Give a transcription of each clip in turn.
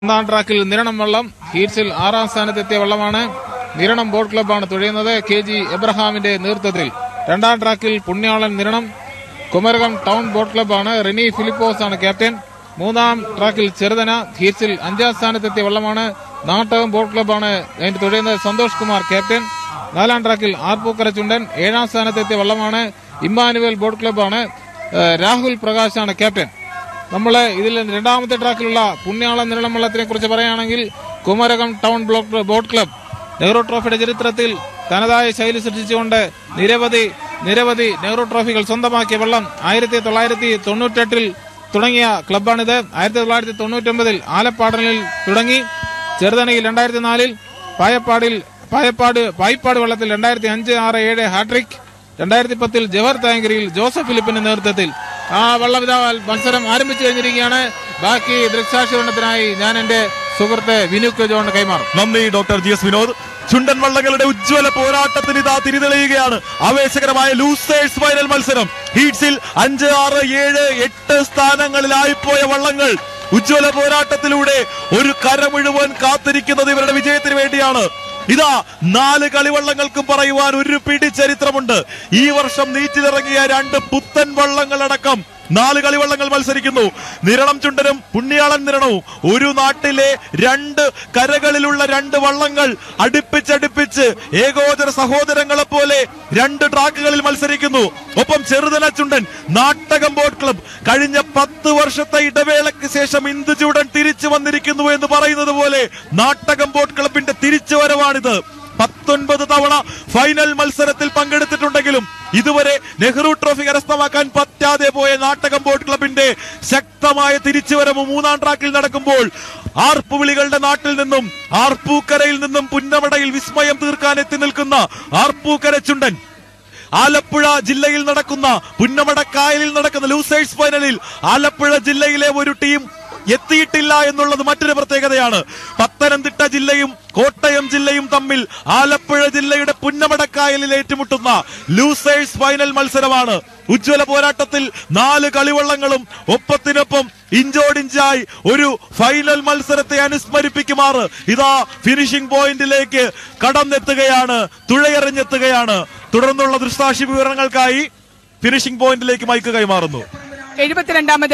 ഒന്നാം ട്രാക്കിൽ നിരണം വള്ളം ഹീറ്റ്സിൽ ആറാം സ്ഥാനത്തെത്തിയ വള്ളമാണ് നിരണം ബോട്ട് ക്ലബ്ബാണ് തുഴയുന്നത് കെ ജി എബ്രഹാമിന്റെ നേതൃത്വത്തിൽ രണ്ടാം ട്രാക്കിൽ പുണ്യാളൻ നിരണം കുമരകം ടൗൺ ബോട്ട് ക്ലബ്ബാണ് റിനി ഫിലിപ്പോസ് ആണ് ക്യാപ്റ്റൻ മൂന്നാം ട്രാക്കിൽ ചെറുതന ഹീറ്റ്സിൽ അഞ്ചാം സ്ഥാനത്തെത്തിയ വള്ളമാണ് നാട്ടകം ബോട്ട് ക്ലബ്ബാണ് അതിന്റെ തുഴയുന്നത് സന്തോഷ് കുമാർ ക്യാപ്റ്റൻ നാലാം ട്രാക്കിൽ ആർപ്പൂക്കര ചുണ്ടൻ ഏഴാം സ്ഥാനത്തെത്തിയ വള്ളമാണ് ഇമ്മാനുവൽ ബോട്ട് ക്ലബ്ബാണ് ഏഹ് രാഹുൽ പ്രകാശാണ് ക്യാപ്റ്റൻ നമ്മൾ ഇതിൽ രണ്ടാമത്തെ ട്രാക്കിലുള്ള പുണ്യാളം നിരണം വള്ളത്തിനെ കുറിച്ച് പറയുകയാണെങ്കിൽ Kumarakom town block boat club Nehru ട്രോഫിയുടെ ചരിത്രത്തിൽ തനതായ ശൈലി സൃഷ്ടിച്ചുകൊണ്ട് നിരവധി നിരവധി നെഹ്റു ട്രോഫികൾ സ്വന്തമാക്കിയ വെള്ളം ആയിരത്തി തൊള്ളായിരത്തി തൊണ്ണൂറ്റെട്ടിൽ തുടങ്ങിയ ക്ലബ്ബാണിത് ആയിരത്തി തൊള്ളായിരത്തി തൊണ്ണൂറ്റൊമ്പതിൽ ആലപ്പാടനിൽ തുടങ്ങി ചെറുതണയിൽ രണ്ടായിരത്തി നാലിൽ പായപ്പാടിൽ പായപ്പാട് പായിപ്പാട് വള്ളത്തിൽ രണ്ടായിരത്തി അഞ്ച് ആറ് ഏഴ് ഹാട്രിക് രണ്ടായിരത്തി പത്തിൽ ജവഹർ താങ്കരിയിൽ ജോസഫ് ഫിലിപ്പിന്റെ നേതൃത്വത്തിൽ ആ വള്ളവിധ മത്സരം ആരംഭിച്ചു കഴിഞ്ഞിരിക്കുകയാണ് ബാക്കി ദൃക്സാക്ഷികരണത്തിനായി ഞാൻ എന്റെ സുഹൃത്ത് വിനുക്ക് ജോൺ കൈമാറും നന്ദി ഡോക്ടർ ജി എസ് വിനോദ് ചുണ്ടൻ വള്ളങ്ങളുടെ ഉജ്ജ്വല പോരാട്ടത്തിന് ഇതാ തിരിതെളിയുകയാണ് ആവേശകരമായ ലൂസേഴ്സ് ഫൈനൽ മത്സരം ഹീറ്റ്സിൽ അഞ്ച് ആറ് ഏഴ് എട്ട് സ്ഥാനങ്ങളിലായി പോയ വള്ളങ്ങൾ ഉജ്ജ്വല പോരാട്ടത്തിലൂടെ ഒരു കര മുഴുവൻ കാത്തിരിക്കുന്നത് ഇവരുടെ വിജയത്തിന് വേണ്ടിയാണ് ഇതാ നാല് കളിവള്ളങ്ങൾക്കും പറയുവാൻ ഒരു പിടി ചരിത്രമുണ്ട് ഈ വർഷം നീറ്റിലിറങ്ങിയ രണ്ട് പുത്തൻ വള്ളങ്ങളടക്കം നാല് കളിവള്ളങ്ങൾ മത്സരിക്കുന്നു നിരണം ചുണ്ടനും പുണ്യാളൻ നിരണവും ഒരു നാട്ടിലെ രണ്ട് കരകളിലുള്ള രണ്ട് വള്ളങ്ങൾ അടുപ്പിച്ചടുപ്പിച്ച് ഏകോദര സഹോദരങ്ങളെ പോലെ രണ്ട് ട്രാക്കുകളിൽ മത്സരിക്കുന്നു ഒപ്പം ചെറുതല ചുണ്ടൻ നാട്ടകം ബോട്ട് ക്ലബ് കഴിഞ്ഞ പത്ത് വർഷത്തെ ഇടവേളയ്ക്ക് ശേഷം ഇന്ദുചൂടൻ തിരിച്ചു വന്നിരിക്കുന്നു എന്ന് പറയുന്നത് പോലെ നാട്ടകം ബോട്ട് ക്ലബിന്റെ തിരിച്ചുവരവാണിത് പത്തൊൻപത് തവണ ഫൈനൽ മത്സരത്തിൽ പങ്കെടുത്തിട്ടുണ്ടെങ്കിലും ഇതുവരെ നെഹ്റു ട്രോഫി കരസ്ഥമാക്കാൻ പറ്റാതെ പോയ നാട്ടകം ബോട്ട് ക്ലബിന്റെ ശക്തമായ തിരിച്ചുവരവ് മൂന്നാം ട്രാക്കിൽ നടക്കുമ്പോൾ ആർപ്പുവിളികളുടെ നാട്ടിൽ നിന്നും ആർപ്പൂക്കരയിൽ നിന്നും പുന്നമടയിൽ വിസ്മയം തീർക്കാൻ എത്തി നിൽക്കുന്ന ആർപ്പൂക്കര ചുണ്ടൻ ആലപ്പുഴ ജില്ലയിൽ നടക്കുന്ന പുന്നമടക്കായലിൽ നടക്കുന്ന ലൂസേഴ്സ് ഫൈനലിൽ ആലപ്പുഴ ജില്ലയിലെ ഒരു ടീം എത്തിയിട്ടില്ല എന്നുള്ളത് മറ്റൊരു പ്രത്യേകതയാണ് പത്തനംതിട്ട ജില്ലയും കോട്ടയം ജില്ലയും തമ്മിൽ ആലപ്പുഴ ജില്ലയുടെ പുന്നമടക്കായലിൽ ഏറ്റുമുട്ടുന്ന ലൂസേഴ്സ് ഫൈനൽ മത്സരമാണ് ഉജ്ജ്വല പോരാട്ടത്തിൽ നാല് കളിവള്ളങ്ങളും ഒപ്പത്തിനൊപ്പം ഇഞ്ചോടിഞ്ചായി ഒരു ഫൈനൽ മത്സരത്തെ അനുസ്മരിപ്പിക്കുമാറ് ഇതാ ഫിനിഷിംഗ് പോയിന്റിലേക്ക് കടന്നെത്തുകയാണ് തുഴയെറിഞ്ഞെത്തുകയാണ് തുടർന്നുള്ള ദൃഷ്ടാക്ഷി വിവരങ്ങൾക്കായി ഫിനിഷിംഗ് പോയിന്റിലേക്ക് മൈക്ക് കൈമാറുന്നു എഴുപത്തിരണ്ടാമത്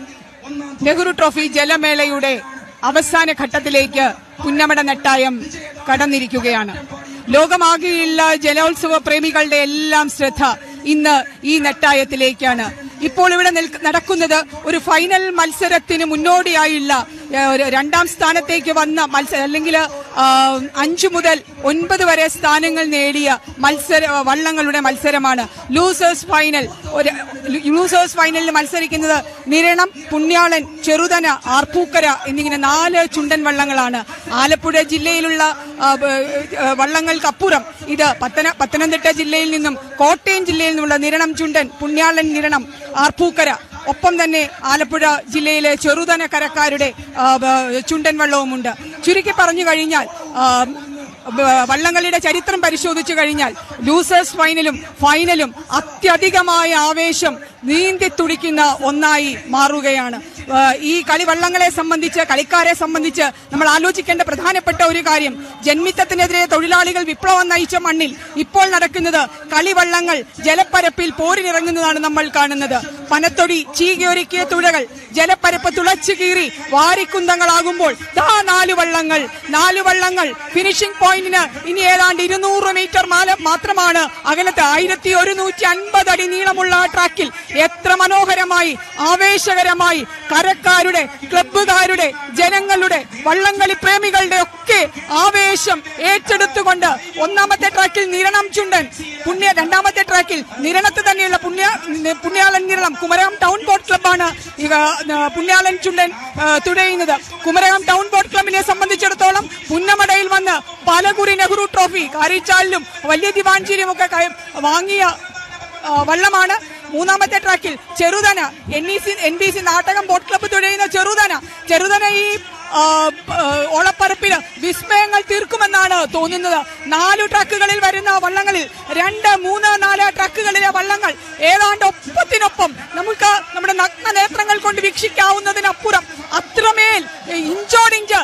നെഹ്റു ട്രോഫി ജലമേളയുടെ അവസാന ഘട്ടത്തിലേക്ക് പുന്നമട നെട്ടായം കടന്നിരിക്കുകയാണ് ലോകമാകെയുള്ള ജലോത്സവ പ്രേമികളുടെ എല്ലാം ശ്രദ്ധ ഇന്ന് ഈ നെട്ടായത്തിലേക്കാണ് ഇപ്പോൾ ഇവിടെ നിൽക്ക- നടക്കുന്നത് ഒരു ഫൈനൽ മത്സരത്തിന് മുന്നോടിയായുള്ള ഏഹ്, ഒരു രണ്ടാം സ്ഥാനത്തേക്ക് വന്ന മത്സരം അല്ലെങ്കിൽ അഞ്ചു മുതൽ ഒൻപത് വരെ സ്ഥാനങ്ങൾ നേടിയ മത്സര വള്ളങ്ങളുടെ മത്സരമാണ് ലൂസേഴ്സ് ഫൈനൽ ഒരു ലൂസേഴ്സ് ഫൈനലിൽ മത്സരിക്കുന്നത് നിരണം പുണ്യാളൻ ചെറുതന ആർപ്പൂക്കര എന്നിങ്ങനെ നാല് ചുണ്ടൻ വള്ളങ്ങളാണ് ആലപ്പുഴ ജില്ലയിലുള്ള ആ, ബ- ഏ, വള്ളങ്ങൾക്കപ്പുറം ഇത് പത്തന പത്തനംതിട്ട ജില്ലയിൽ നിന്നും കോട്ടയം ജില്ലയിൽ നിന്നുള്ള നിരണം ചുണ്ടൻ പുണ്യാളൻ നിരണം ആർപ്പൂക്കര ഒപ്പം തന്നെ ആലപ്പുഴ ജില്ലയിലെ ചെറുതന കരക്കാരുടെ ആ, ബ- ചുണ്ടൻ വള്ളവുമുണ്ട് ചുരുക്കി പറഞ്ഞു കഴിഞ്ഞാൽ ആ, ബ- വള്ളംകളിയുടെ ചരിത്രം പരിശോധിച്ചു കഴിഞ്ഞാൽ ലൂസേഴ്സ് ഫൈനലും ഫൈനലും അത്യധികമായ ആവേശം നീന്തി തുടിക്കുന്ന ഒന്നായി മാറുകയാണ് ആ, ഈ കളി വള്ളങ്ങളെ സംബന്ധിച്ച് കളിക്കാരെ സംബന്ധിച്ച് നമ്മൾ ആലോചിക്കേണ്ട പ്രധാനപ്പെട്ട ഒരു കാര്യം ജന്മിത്തത്തിനെതിരെ തൊഴിലാളികൾ വിപ്ലവം നയിച്ച മണ്ണിൽ ഇപ്പോൾ നടക്കുന്നത് കളിവള്ളങ്ങൾ ജലപ്പരപ്പിൽ പോരിനിറങ്ങുന്നതാണ് നമ്മൾ കാണുന്നത് പനത്തൊടി ചീകിയൊരുക്കിയ തുഴകൾ ജലപ്പരപ്പ് തുളച്ചു കീറി വാരിക്കുന്തങ്ങളാകുമ്പോൾ ദാ നാല് വള്ളങ്ങൾ നാല് വള്ളങ്ങൾ ഫിനിഷിംഗ് പോയിന്റിന് ഇനി ഏതാണ്ട് ഇരുന്നൂറ് മീറ്റർ മാല മാത്രമാണ് അകലത്ത് ആയിരത്തി ഒരുന്നൂറ്റി അൻപത് അടി നീളമുള്ള ആ ട്രാക്കിൽ എത്ര മനോഹരമായി ആവേശകരമായി കരക്കാരുടെ ക്ലബ്ബുകാരുടെ ജനങ്ങളുടെ വള്ളംകളി പ്രേമികളുടെ ഒക്കെ ആവേശം ഏറ്റെടുത്തുകൊണ്ട് ഒന്നാമത്തെ ട്രാക്കിൽ നിരണം ചുണ്ടൻ പുണ്യ രണ്ടാമത്തെ ട്രാക്കിൽ നിരണത്ത് തന്നെയുള്ള പുണ്യ പുണ്യാളൻ നിരണം കുമരകം ടൗൺ ബോട്ട് ക്ലബ്ബാണ് ഈ, ആ, പുണ്യാളൻ ചുണ്ടൻ ആ, തുഴയുന്നത് കുമരകം ടൗൺ ബോട്ട് ക്ലബിനെ സംബന്ധിച്ചിടത്തോളം പുന്നമടയിൽ വന്ന് പാലക്കുറി നെഹ്റു ട്രോഫി കാരിച്ചാലിലും വലിയ ദിവാഞ്ചേരിയും ഒക്കെ കൈ- വാങ്ങിയ ആ, വള്ളമാണ് മൂന്നാമത്തെ ട്രാക്കിൽ Cheruthana N E C N B C Nattakom boat club തുഴയുന്ന ചെറുതന ചെറുതന ഈ ആ, ആ, ഓളപ്പരപ്പിൽ വിസ്മയങ്ങൾ തീർക്കുമെന്നാണ് തോന്നുന്നത് നാലു ട്രക്കുകളിൽ വരുന്ന വള്ളങ്ങളിൽ രണ്ട് മൂന്ന് നാല് ട്രക്കുകളിലെ വള്ളങ്ങൾ ഏതാണ്ട് ഒപ്പത്തിനൊപ്പം നമുക്ക് നമ്മുടെ നഗ്ന നേത്രങ്ങൾ കൊണ്ട് വീക്ഷിക്കാവുന്നതിനപ്പുറം അത്രമേൽ ഇഞ്ചോടിഞ്ച്